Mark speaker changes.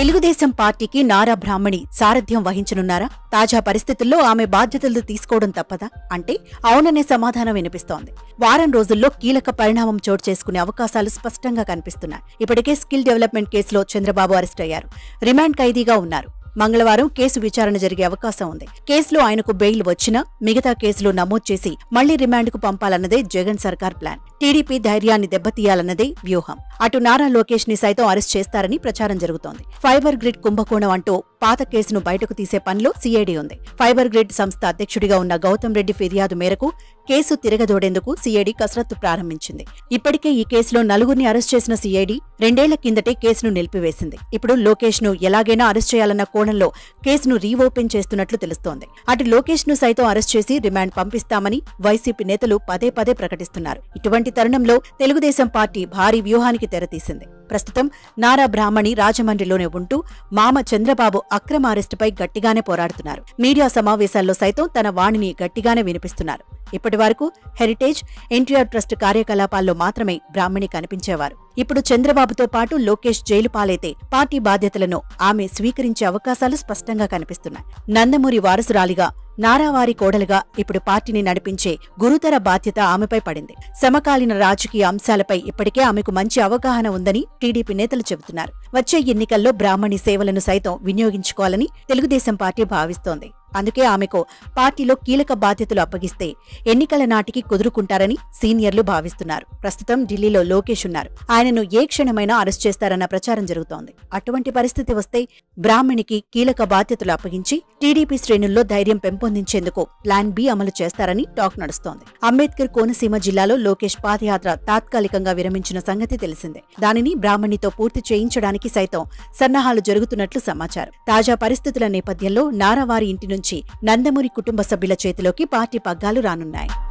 Speaker 1: తెలుగుదేశం పార్టీకి నారా బ్రాహ్మణి సారథ్యం వహించనున్నారా తాజా పరిస్థితుల్లో ఆమె బాధ్యతలు తీసుకోవడం తప్పదా అంటే అవుననే సమాధానం వినిపిస్తోంది వారం రోజుల్లో కీలక పరిణామం చోటు చేసుకునే అవకాశాలు స్పష్టంగా కనిపిస్తున్నాయి ఇప్పటికే స్కిల్ డెవలప్మెంట్ కేసులో చంద్రబాబు అరెస్ట్ అయ్యారు రిమాండ్ ఖైదీగా ఉన్నారు మంగళవారం కేసు విచారణ జరిగే అవకాశం ఉంది కేసులో ఆయనకు బెయిల్ వచ్చినా మిగతా కేసులు నమోదు చేసి మళ్లీ రిమాండ్కు పంపాలన్నదే జగన్ సర్కార్ ప్లాన్ టీడీపీ ధైర్యాన్ని దెబ్బతీయాలన్నదే వ్యూహం అటు నారా లోకేష్ ని సైతం అరెస్ట్ చేస్తారని ప్రచారం జరుగుతోంది ఫైబర్ గ్రిడ్ కుంభకోణం అంటూ పాత కేసును బయటకు తీసే పనిలో సీఐడీ ఉంది ఫైబర్ గ్రిడ్ సంస్థ అధ్యక్షుడిగా ఉన్న గౌతమ్ రెడ్డి ఫిర్యాదు మేరకు కేసు తిరగదోడేందుకు సీఐడీ కసరత్తు ప్రారంభించింది ఇప్పటికే ఈ కేసులో నలుగురిని అరెస్ట్ చేసిన సీఐడీ రెండేళ్ల కిందటే కేసును నిలిపివేసింది ఇప్పుడు లోకేష్ ను ఎలాగైనా అరెస్ట్ చేయాలన్న కోణంలో కేసును రీఓపెన్ చేస్తున్నట్లు తెలుస్తోంది అటు లోకేష్ ను సైతం అరెస్ట్ చేసి రిమాండ్ పంపిస్తామని వైసీపీ నేతలు పదే పదే ప్రకటిస్తున్నారు ఇటువంటి తరుణంలో తెలుగుదేశం పార్టీ భారీ వ్యూహానికి తెరతీసింది ప్రస్తుతం నారా బ్రాహ్మణి రాజమండ్రిలోనే ఉంటూ మామ చంద్రబాబు అక్రమ అరెస్టుపై గట్టిగానే పోరాడుతున్నారు మీడియా సమావేశాల్లో సైతం తన వాణిని గట్టిగానే వినిపిస్తున్నారు ఇప్పటి వరకు హెరిటేజ్ ఎన్టీఆర్ ట్రస్ట్ కార్యకలాపాల్లో మాత్రమే బ్రాహ్మణి కనిపించేవారు ఇప్పుడు చంద్రబాబుతో పాటు లోకేష్ జైలు పాలైతే పార్టీ బాధ్యతలను ఆమె స్వీకరించే అవకాశాలు స్పష్టంగా కనిపిస్తున్నాయి నందమూరి వారసురాలిగా నారావారి కోడలుగా ఇప్పుడు పార్టీని నడిపించే గురుతర బాధ్యత ఆమెపై పడింది సమకాలీన రాజకీయ అంశాలపై ఇప్పటికే ఆమెకు మంచి అవగాహన ఉందని టీడీపీ నేతలు చెబుతున్నారు వచ్చే ఎన్నికల్లో బ్రాహ్మణి సేవలను సైతం వినియోగించుకోవాలని తెలుగుదేశం పార్టీ భావిస్తోంది అందుకే ఆమెకు పార్టీలో కీలక బాధ్యతలు అప్పగిస్తే ఎన్నికల నాటికి కుదురుకుంటారని సీనియర్లు భావిస్తున్నారు ప్రస్తుతం ఢిల్లీలో లోకేష్ ఉన్నారు ఆయనను ఏ క్షణమైనా అరెస్ట్ చేస్తారన్న ప్రచారం జరుగుతోంది అటువంటి పరిస్థితి వస్తే బ్రాహ్మణికి కీలక బాధ్యతలు అప్పగించి టీడీపీ శ్రేణుల్లో ధైర్యం పెంపొందించేందుకు ప్లాన్ బి అమలు చేస్తారని టాక్ నడుస్తోంది అంబేద్కర్ కోనసీమ జిల్లాలో లోకేష్ పాదయాత్ర తాత్కాలికంగా విరమించిన సంగతి తెలిసిందే దానిని బ్రాహ్మణితో పూర్తి చేయించడానికి సైతం సన్నాహాలు జరుగుతున్నట్లు సమాచారం తాజా పరిస్థితుల నేపథ్యంలో నారావారి ఇంటి నుంచి నందమూరి కుటుంబ సభ్యుల చేతిలోకి పార్టీ పగ్గాలు రానున్నాయి